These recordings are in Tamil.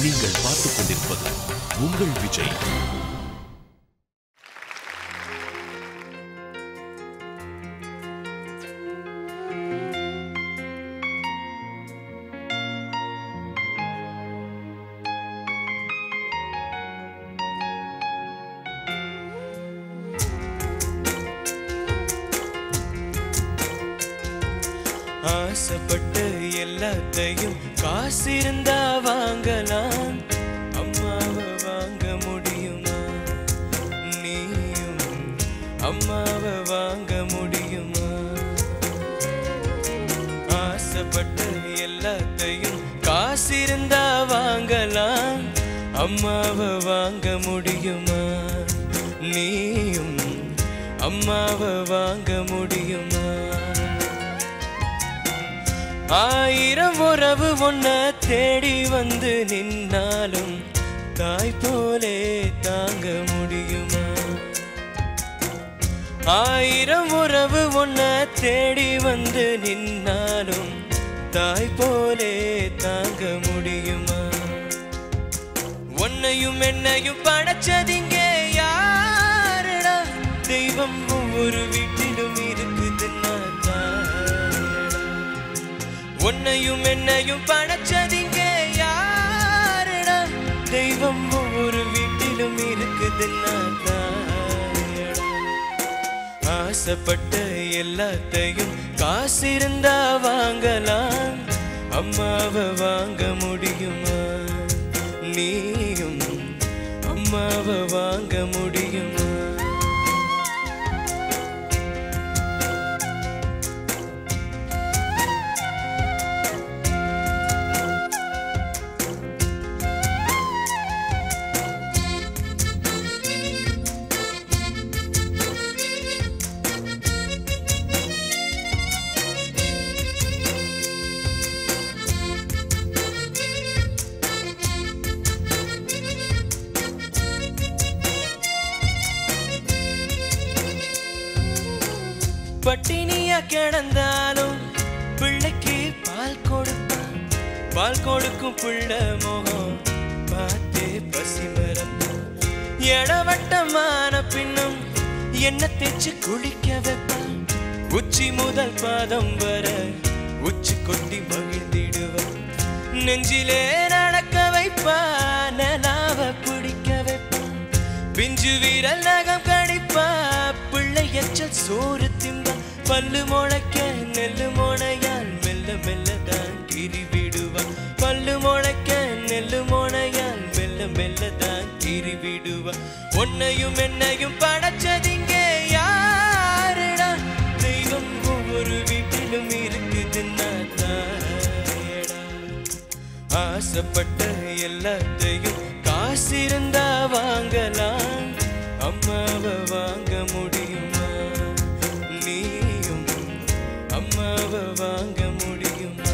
நீங்கள் பார்த்துக் கொண்டிருப்பது உங்கள் விஜய் ஆசைப்பட்ட எல்லாத்தையும் காசிருந்தா வாங்கலாம் அம்மாவை வாங்க முடியுமா நீயும் அம்மாவை வாங்க முடியுமா ஆசைப்பட்ட எல்லாத்தையும் காசிருந்தா வாங்கலாம் அம்மாவை வாங்க முடியுமா நீயும் அம்மாவை வாங்க முடியுமா ஆயிரம் உறவு ஒன்ன தேடி வந்து நின்னாலும் தாய் போலே தாங்க முடியுமா ஆயிரம் உறவு ஒன்ன தேடி வந்து நின்னாலும் தாய் போலே தாங்க முடியுமா உன்னையும் என்னையும் படைச்சதிங்க யாரடா தெய்வம் ஒவ்வொரு வீட்டிலும் இருக்குதுன்னா தாயடா உன்னையும் என்னையும் படைச்சதிங்க யாரடா தெய்வம் ஒவ்வொரு வீட்டிலும் இருக்குதுன்னா தாயடா ஆசைப்பட்ட எல்லாத்தையும் காசிருந்தா வாங்கலாம் அம்மாவை வாங்க முடியுமா நீயும் அம்மாவை வாங்க முடியுமா பட்டினியா கிடந்தாலும் பிள்ளைக்கு பால் கொடுப்பான் பால் கொடுக்கும் பிள்ளை முகம் பார்த்தே பசி மறப்பான் இடவட்டமான பின்னும் என்ன தேய்ச்சி குளிக்க வைப்பான் உச்சி முதல் பாதம் வர உச்சி கொட்டி மகிழ்ந்திடுவான் நெஞ்சிலே நடக்க வைப்பான் நிலாவ பிடிக்க வைப்பான் பிஞ்சு வீரல் நகம் கடிப்பா பிள்ளை எச்சல் சோறு திம்பா பல்லு முளைக்க நெல்லு முனையால் மெல்ல மெல்ல தான் கிரி விடுவா பல்லு முளைக்க நெல்லு முனையால் மெல்ல மெல்ல தான் கிரி விடுவா உன்னையும் என்னையும் படைச்சதிங்க யாருடா தெய்வம் ஒவ்வொரு வீட்டிலும் இருக்குதுன்னா தாயடா ஆசைப்பட்ட எல்லாத்தையும் காசிருந்தா வாங்கலாம் அம்மாவை வாங்க முடியுமா நீயும் அம்மாவை வாங்க முடியுமா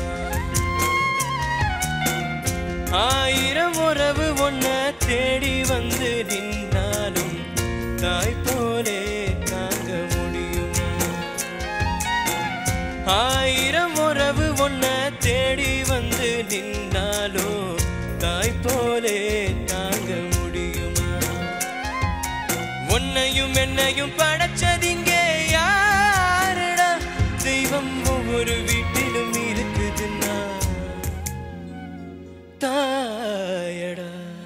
ஆயிரம் உறவு ஒன்ன தேடி வந்து நின்னாலும் தாய் போலே தாங்க முடியுமா ஆயிரம் உறவு ஒன்ன தேடி வந்து நின்னாலோ தாய் போலே தாங்க முடியுமா உன்னையும் என்னையும் படைச்சதிங்க யாரடா தெய்வம் ஒவ்வொரு வீட்டிலும் இருக்குதுன்னா தாயடா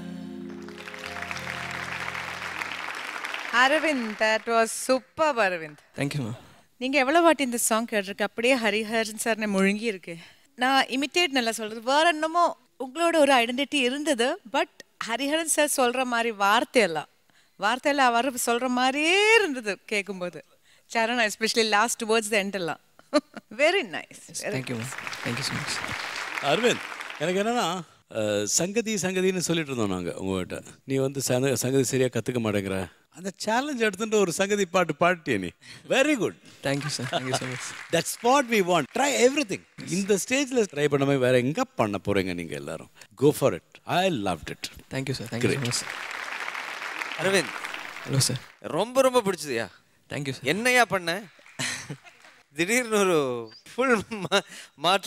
Aravind that was super Aravind thank you ma'am நீங்க எவ்வளவு வாட்டி இந்த சாங் கேட்டிருக்கு அப்படியே ஹரிஹரன் சார் முழுங்கி இருக்கு நான் இமிட்டேட் நல்லா சொல்றது வேற என்னமோ உங்களோட ஒரு ஐடென்டிட்டி இருந்தது பட் ஹரிஹரன் சார் சொல்ற மாதிரி வார்த்தையெல்லாம் வார்த்தையெல்லாம் அவர் சொல்ற மாதிரியே இருந்தது கேட்கும்போது சரணா எஸ்பெஷலி லாஸ்ட் வேர்ட்ஸ் எண்ட் எல்லாம் very nice thank you ma'am thank you so much Aravind எனக்கு என்னன்னா அஹ், சங்கதி சங்கதின்னு சொல்லிட்டு இருந்தோம் நாங்கள் உங்ககிட்ட நீ வந்து சங்க சங்கதி சரியாக கற்றுக்க மாட்டேங்கிற அந்த சேலஞ்ச் எடுத்துட்டு ஒரு சங்கதி பாட்டு பாடிட்டிய நீ very good thank you sir thank you so much that spot we want try everything இந்த ஸ்டேஜில் ட்ரை பண்ண மாதிரி வேற எங்கே பண்ண போகிறீங்க நீங்கள் எல்லாரும் go for it I love it thank you sir thank you so much Aravind hello sir ரொம்ப ரொம்ப பிடிச்சதுயா தேங்க்யூ சார் என்னையா பண்ண திடீர்னு ஒரு ஃபுல் மாற்றம்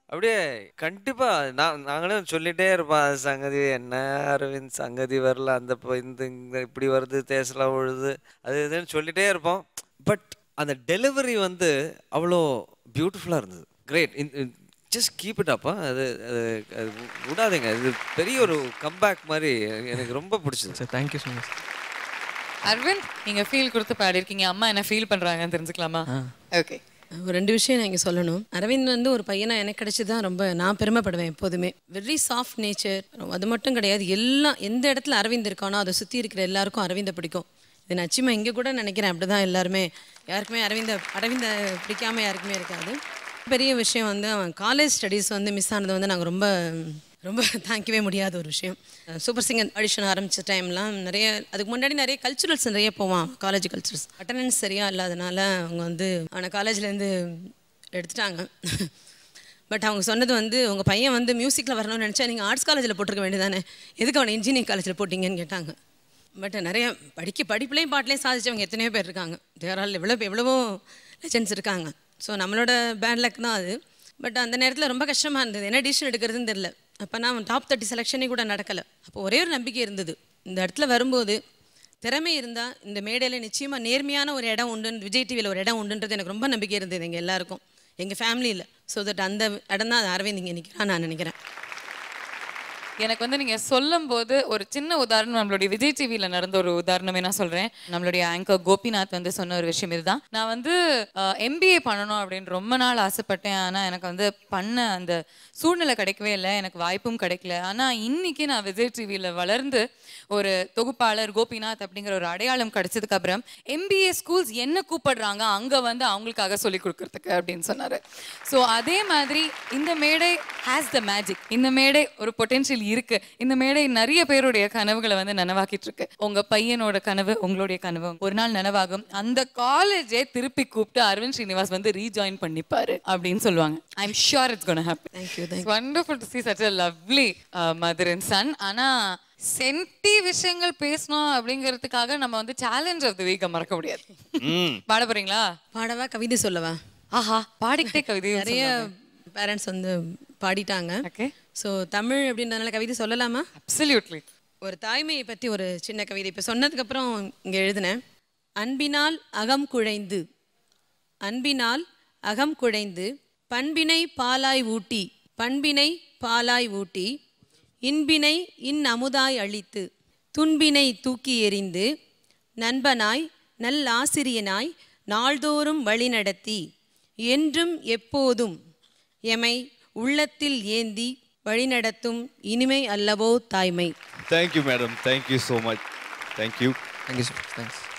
அப்படியே கண்டிப்பா நான் நாங்களும் சொல்லிட்டே இருப்போம் அது சங்கதி என்ன அரவிந்த் சங்கதி வரல அந்த ப- இந்த இந்த இப்படி வருது தேசலாம் உழுது அது இதுன்னு சொல்லிட்டே இருப்போம் பட் அந்த டெலிவரி வந்து அவ்வளோ பியூட்டிஃபுல்லாக இருந்தது கிரேட் ஜஸ்ட் கீப் இட் அப்பா அது அது அது விடாதீங்க இது பெரிய ஒரு கம்பேக் மாதிரி எனக்கு ரொம்ப பிடிச்சது sir thank you so much Aravind நீங்க ஃபீல் கொடுத்து பாடிருக்கீங்க அம்மா என்ன ஃபீல் பண்றாங்கன்னு தெரிஞ்சுக்கலாமா ஓகே ஒரு ரெண்டு விஷயம் நான் இங்கே சொல்லணும் அரவிந்த் வந்து ஒரு பையனா எனக்கு கிடைச்சது தான் ரொம்ப நான் பெருமைப்படுவேன் எப்போதுமே வெரி சாஃப்ட் நேச்சர் அது மட்டும் கிடையாது எல்லாம் எந்த இடத்துல அரவிந்த் இருக்கானோ அதை சுற்றி இருக்கிற எல்லாருக்கும் அரவிந்தை பிடிக்கும் இது நச்சிமா இங்கே கூட நினைக்கிறேன் அப்படி தான் எல்லாருமே யாருக்குமே அரவிந்த அரவிந்த பிடிக்காம யாருக்குமே இருக்காது பெரிய விஷயம் வந்து அவன் காலேஜ் ஸ்டடீஸ் வந்து மிஸ் ஆனது வந்து நாங்கள் ரொம்ப ரொம்ப தாங்கிக்கவே முடியாத ஒரு விஷயம் சூப்பர் சிங்கர் ஆடிஷன் ஆரம்பித்த டைம்லாம் நிறைய அதுக்கு முன்னாடி நிறைய கல்ச்சுரல்ஸ் நிறைய போவான் காலேஜ் கல்ச்சுரல்ஸ் அட்டண்டன்ஸ் சரியாக இல்லாதனால அவங்க வந்து அவனை காலேஜ்லேருந்து எடுத்துட்டாங்க பட் அவங்க சொன்னது வந்து உங்கள் பையன் வந்து மியூசிக்கில் வரணும்னு நினச்சா நீங்கள் ஆர்ட்ஸ் காலேஜில் போட்டிருக்க வேண்டியதானே எதுக்கு அவனை இன்ஜினியரிங் காலேஜில் போட்டிங்கன்னு கேட்டாங்க பட் நிறைய படிக்க படிப்புலேயும் பாட்டிலையும் சாதிச்சவங்க எத்தனையோ பேர் இருக்காங்க தேரால் எவ்வளோ எவ்வளவோ லெஜன்ஸ் இருக்காங்க ஸோ நம்மளோட பேட் லக் தான் அது பட் அந்த நேரத்தில் ரொம்ப கஷ்டமாக இருந்தது என்ன டிசிஷன் எடுக்கிறதுன்னு தெரில அப்போ நான் டாப் தேர்ட்டி செலெக்ஷனே கூட நடக்கலை அப்போ ஒரே ஒரு நம்பிக்கை இருந்தது இந்த இடத்துல வரும்போது திறமை இருந்தால் இந்த மேடையில் நிச்சயமாக நேர்மையான ஒரு இடம் உண்டு விஜய் டிவியில் ஒரு இடம் உண்டுன்றது எனக்கு ரொம்ப நம்பிக்கை இருந்தது எங்கள் எல்லாருக்கும் எங்கள் ஃபேமிலியில் ஸோ தட் அந்த இடம் தான் அரவிந்த் இங்கே நிற்கிறான் நான் நினைக்கிறேன் எனக்கு வந்து நீங்க சொல்லும்போது ஒரு சின்ன உதாரணம் நம்மளுடைய விஜய் டிவியில் நடந்த ஒரு உதாரணமே நான் சொல்றேன் நம்மளுடைய ஆங்கர் கோபிநாத் வந்து சொன்ன ஒரு விஷயம் இதுதான் நான் வந்து எம்பிஏ பண்ணணும் அப்படின்னு ரொம்ப நாள் ஆசைப்பட்டேன் ஆனா எனக்கு வந்து பண்ண அந்த சூழ்நிலை கிடைக்கவே இல்லை எனக்கு வாய்ப்பும் கிடைக்கல ஆனா இன்னைக்கு நான் விஜய் டிவியில் வளர்ந்து ஒரு தொகுப்பாளர் கோபிநாத் அப்படிங்கிற ஒரு அடையாளம் கிடைச்சதுக்கு அப்புறம் எம்பிஏ ஸ்கூல்ஸ் என்ன கூப்பிடுறாங்க அங்க வந்து அவங்களுக்காக சொல்லி கொடுக்கறதுக்கு அப்படின்னு சொன்னாரு ஸோ அதே மாதிரி இந்த மேடை ஹேஸ் த மேஜிக் இந்த மேடை ஒரு பொட்டென்ஷியல் இருக்கு இந்த மேடை நிறைய பேருடைய கனவுகளை வந்து நனவாக்கிட்டு இருக்கு உங்க பையனோட கனவு உங்களுடைய கனவு ஒரு நாள் நனவாகும் அந்த காலேஜே திருப்பி கூப்பிட்டு அரவிந்த் ஸ்ரீனிவாஸ் வந்து ரீஜாயின் பண்ணிப்பாரு அப்படின்னு சொல்லுவாங்க I am sure it's gonna happen Thank you, thank wonderful to see such a lovely uh, mother and son ஆனா சென்டி விஷயங்கள் பேசணும் அப்படிங்கிறதுக்காக நம்ம வந்து சேலஞ்ச் ஆஃப் தி வீக்கை மறக்க முடியாது பாட போறீங்களா பாடவா கவிதை சொல்லவா ஆஹா பாடிக்கிட்டே கவிதை நிறைய பேரண்ட்ஸ் வந்து பாடிட்டாங்க ஓகே ஸோ தமிழ் அப்படின்றதுனால கவிதை சொல்லலாமா அப்சல்யூட்லி ஒரு தாய்மையை பற்றி ஒரு சின்ன கவிதை இப்போ சொன்னதுக்கப்புறம் இங்கே எழுதினேன் அன்பினால் அகம் குழைந்து அன்பினால் அகம் குழைந்து பண்பினை பாலாய் ஊட்டி பண்பினை பாலாய் ஊட்டி இன்பினை இன் அமுதாய் அளித்து துன்பினை தூக்கி எறிந்து நண்பனாய் நல்லாசிரியனாய் நாள்தோறும் வழிநடத்தி என்றும் எப்போதும் எமை உள்ளத்தில் ஏந்தி வழிநடத்தும் இனிமை அல்லவோ தாய்மை Thank you, madam. Thank you so much. Thank you. Thank you so much thanks